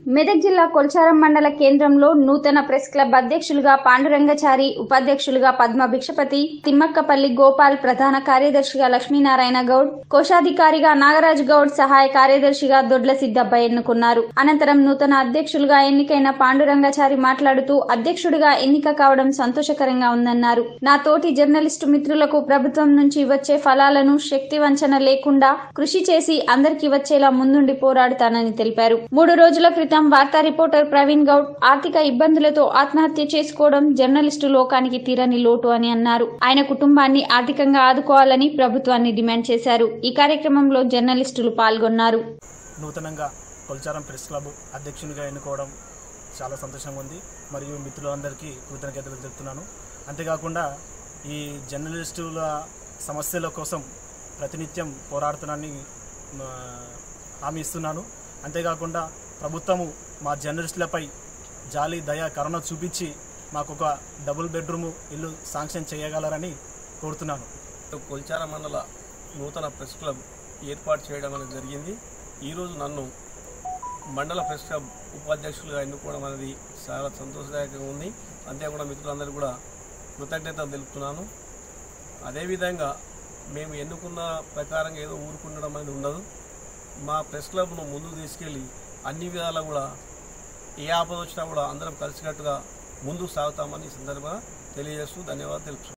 మెదక్ జిల్లా కొల్చారం మండల కేంద్రంలో నూతన ప్రెస్ క్లబ్ అధ్యక్షులుగా పాండురంగచారి ఉపాధ్యక్షులుగా పద్మ భిక్షపతి తిమ్మక్కపల్లి గోపాల్ ప్రధాన కార్యదర్శిగా లక్ష్మీనారాయణ గౌడ్ కోశాధికారిగా నాగరాజ్ గౌడ్ సహాయ కార్యదర్శిగా దొడ్ల సిద్దబ్బ ఎన్నుకున్నారు అనంతరం నూతన అధ్యక్షులుగా ఎన్నికైన పాండురంగచారి మాట్లాడుతూ అధ్యక్షుడిగా ఎన్నిక కావడం సంతోషకరంగా ఉందన్నారు నా తోటి జర్నలిస్టు మిత్రులకు ప్రభుత్వం నుంచి వచ్చే ఫలాలను శక్తి వంచన లేకుండా కృషి చేసి అందరికీ వచ్చేలా ముందుండి పోరాడుతానని తెలిపారు మూడు రోజుల క్రితం వార్తా రిపోర్టర్ ప్రవీణ్ గౌడ్ ఆర్థిక ఇబ్బందులతో ఆత్మహత్య చేసుకోవడం జర్నలిస్టు లోకానికి తీరని లోటు అని అన్నారు ఆయన కుటుంబాన్ని ఆర్థికంగా ఆదుకోవాలని ప్రభుత్వాన్ని డిమాండ్ చేశారు ఈ కార్యక్రమంలో జర్నలిస్టులు పాల్గొన్నారు నూతనంగా కొల్చారం ప్రెస్ క్లబ్ అధ్యక్షునిగా ఎన్నుకోవడం చాలా సంతోషంగా ఉంది మరియు మిత్రులందరికీ కృతజ్ఞతలు తెలుపుతున్నాను అంతేకాకుండా ఈ జర్నలిస్టుల సమస్యల కోసం ప్రతినిత్యం పోరాడుతున్నానని ఆ, హామీ ఇస్తున్నాను అంతేకాకుండా ప్రభుత్వము మా జర్నలిస్టులపై జాలి దయ కరుణ చూపించి మాకు ఒక డబుల్ బెడ్రూమ్ ఇల్లు శాంక్షన్ చేయగలరని కోరుతున్నాను కొల్చార మండల నూతన ప్రెస్ క్లబ్ ఏర్పాటు చేయడం అనేది జరిగింది ఈరోజు నన్ను మండల ప్రెస్ క్లబ్ ఉపాధ్యక్షులుగా ఎన్నుకోవడం అనేది చాలా సంతోషదాయకంగా ఉంది అంతేకాకుండా మిత్రులందరూ కూడా కృతజ్ఞత తెలుపుతున్నాను అదేవిధంగా మేము ఎన్నుకున్న ప్రకారంగా ఏదో ఊరుకుండడం అనేది ఉండదు మా ప్రెస్ క్లబ్ను ముందుకు తీసుకెళ్ళి అన్ని విధాలా కూడా ఏ ఆపద వచ్చినా కూడా అందరం కలిసికట్టుగా ముందుకు సాగుతామని ఈ సందర్భంగా తెలియజేస్తూ ధన్యవాదాలు తెలుపుతున్నాను